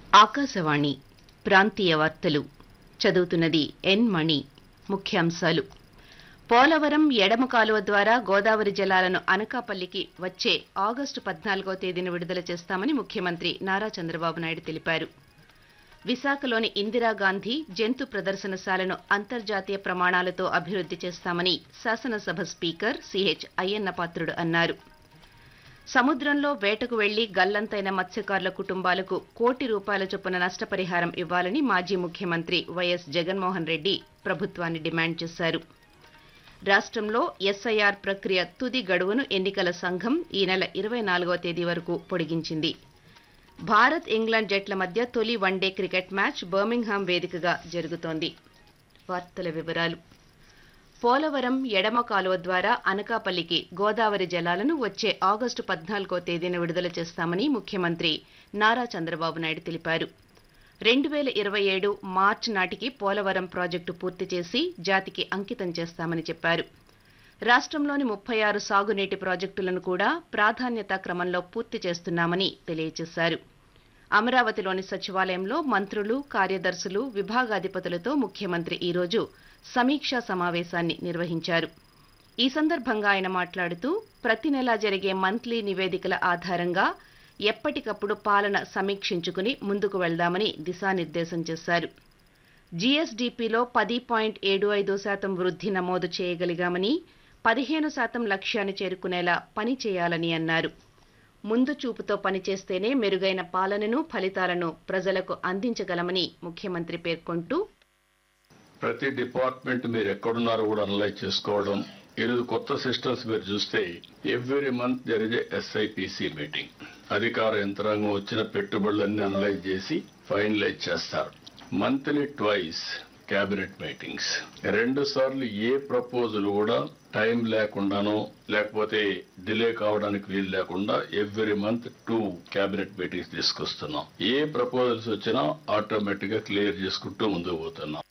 ఆకాశవాణి ప్రాంతీయ వార్తలు చదువుతున్నది ఎన్ మణి ముఖ్యాంశాలు పోలవరం ఎడమ కాలువ ద్వారా గోదావరి జలాలను అనకాపల్లికి వచ్చే ఆగస్టు పద్నాలుగో తేదీన విడుదల చేస్తామని ముఖ్యమంత్రి నారా చంద్రబాబు నాయుడు తెలిపారు విశాఖలోని ఇందిరాగాంధీ జంతు ప్రదర్శనశాలను అంతర్జాతీయ ప్రమాణాలతో అభివృద్ది చేస్తామని శాసనసభ స్పీకర్ సిహెచ్ అయ్యన్నపాత్రుడు అన్నారు సముద్రంలో వేటకు వెళ్లి గల్లంతైన మత్స్యకారుల కుటుంబాలకు కోటి రూపాయల చొప్పున నష్టపరిహారం ఇవ్వాలని మాజీ ముఖ్యమంత్రి వైఎస్ జగన్మోహన్ రెడ్డి ప్రభుత్వాన్ని డిమాండ్ చేశారు రాష్ట్రంలో ఎస్ఐఆర్ ప్రక్రియ తుది గడువును ఎన్నికల సంఘం ఈ నెల ఇరవై నాలుగవ తేదీ వరకు పొడిగించింది భారత్ ఇంగ్లాండ్ జట్ల మధ్య తొలి వన్డే క్రికెట్ మ్యాచ్ బర్మింగ్హామ్ వేదికగా జరుగుతోంది వార్తల వివరాలు పోలవరం ఎడమ కాలువ ద్వారా అనకాపల్లికి గోదావరి జలాలను వచ్చే ఆగస్టు పద్నాలుగో తేదీన విడుదల చేస్తామని ముఖ్యమంత్రి నారా చంద్రబాబు నాయుడు తెలిపారు రెండు వేల ఇరవై ఏడు మార్చి నాటికి పోలవరం ప్రాజెక్టు పూర్తి చేసి జాతికి అంకితం చేస్తామని చెప్పారు రాష్ట్రంలోని ముప్పై ఆరు సాగునీటి ప్రాజెక్టులను కూడా ప్రాధాన్యతా క్రమంలో పూర్తి చేస్తున్నామని తెలియజేశారు అమరావతిలోని సచివాలయంలో మంత్రులు కార్యదర్శులు విభాగాధిపతులతో ముఖ్యమంత్రి ఈరోజు సమీక్షా సమావేశాన్ని నిర్వహించారు ఈ సందర్భంగా ఆయన మాట్లాడుతూ ప్రతి నెలా జరిగే మంత్లీ నివేదికల ఆధారంగా ఎప్పటికప్పుడు పాలన సమీక్షించుకుని ముందుకు వెళ్దామని దిశానిర్దేశం చేశారు జీఎస్డీపీలో పది పాయింట్ ఏడు ఐదు శాతం వృద్ధి నమోదు చేయగలిగామని పదిహేను శాతం లక్ష్యాన్ని చేరుకునేలా పని చేయాలని అన్నారు ముందు చూపుతో పనిచేస్తేనే మెరుగైన పాలనను ఫలితాలను ప్రజలకు అందించగలమని ముఖ్యమంత్రి పేర్కొంటూ ప్రతి డిపార్ట్మెంట్ మీరు ఎక్కడున్నారో కూడా అనలైజ్ చేసుకోవడం ఈరోజు కొత్త సిస్టమ్స్ మీరు చూస్తే ఎవ్రీ మంత్ జరిగే ఎస్ఐపిసి మీటింగ్ అధికార యంత్రాంగం వచ్చిన పెట్టుబడులన్నీ అనలైజ్ చేసి ఫైనలైజ్ చేస్తారు మంత్లీ ట్వైస్ క్యాబినెట్ మీటింగ్స్ రెండు సార్లు ఏ ప్రపోజల్ కూడా టైం లేకుండానో లేకపోతే డిలే కావడానికి వీలు లేకుండా every month two cabinet meetings తీసుకొస్తున్నాం ఏ ప్రపోజల్స్ వచ్చినా ఆటోమేటిక్ గా క్లియర్ చేసుకుంటూ ముందుకు పోతున్నాం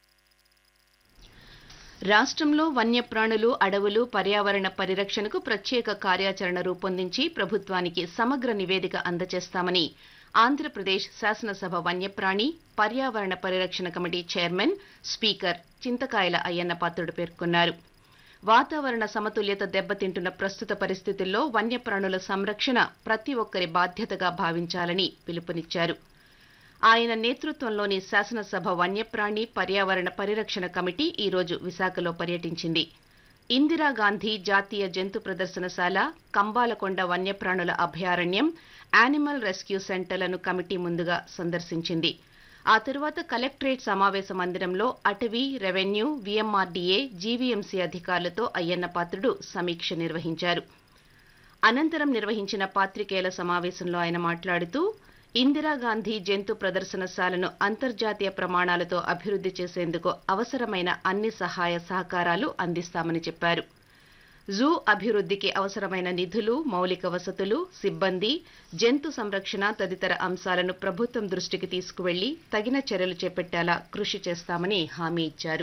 రాష్ట్రంలో వన్యప్రాణులు అడవులు పర్యావరణ పరిరక్షణకు ప్రత్యేక కార్యాచరణ రూపొందించి ప్రభుత్వానికి సమగ్ర నివేదిక అందజేస్తామని ఆంధ్రప్రదేశ్ శాసనసభ వన్యప్రాణి పర్యావరణ పరిరక్షణ committee chairman speaker Chintakayala Ayyannapatrudu పేర్కొన్నారు వాతావరణ సమతుల్యత దెబ్బతింటున్న ప్రస్తుత పరిస్థితుల్లో వన్యప్రాణుల సంరక్షణ ప్రతి ఒక్కరి బాధ్యతగా భావించాలని పిలుపునిచ్చారు ఆయన నేతృత్వంలోని శాసనసభ వన్యప్రాణి పర్యావరణ పరిరక్షణ కమిటీ ఈరోజు విశాఖలో పర్యటించింది ఇందిరాగాంధీ జాతీయ జంతు ప్రదర్శనశాల కంబాలకొండ వన్యప్రాణుల అభయారణ్యం యానిమల్ రెస్క్యూ సెంటర్లను కమిటీ ముందుగా సందర్శించింది ఆ తరువాత కలెక్టరేట్ సమావేశ మందిరంలో అటవీ రెవెన్యూ వీఎంఆర్డీఏ జీవీఎంసీ అధికారులతో అయ్యన్న పాత్రుడు సమీక్ష నిర్వహించారు అనంతరం నిర్వహించిన పాత్రికేయుల సమావేశంలో ఆయన మాట్లాడుతూ ఇందిరాగాంధీ జంతు ప్రదర్శనశాలను అంతర్జాతీయ ప్రమాణాలతో అభివృద్ది చేసేందుకు అవసరమైన అన్ని సహాయ సహకారాలు అందిస్తామని చెప్పారు జూ అభివృద్దికి అవసరమైన నిధులు మౌలిక వసతులు సిబ్బంది జంతు సంరక్షణ తదితర అంశాలను ప్రభుత్వం దృష్టికి తీసుకువెళ్లి తగిన చర్యలు చేపట్టేలా కృషి చేస్తామని హామీ ఇచ్చారు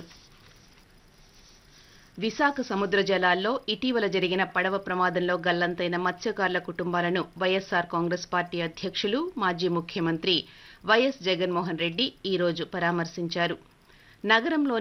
విశాఖ సముద్ర జలాల్లో ఇటీవల జరిగిన పడవ ప్రమాదంలో గల్లంతైన మత్స్యకారుల కుటుంబాలను వైఎస్సార్ కాంగ్రెస్ పార్టీ అధ్యక్షులు మాజీ ముఖ్యమంత్రి వైఎస్ జగన్మోహన్ రెడ్డి ఈరోజు పరామర్శించారు నగరంలో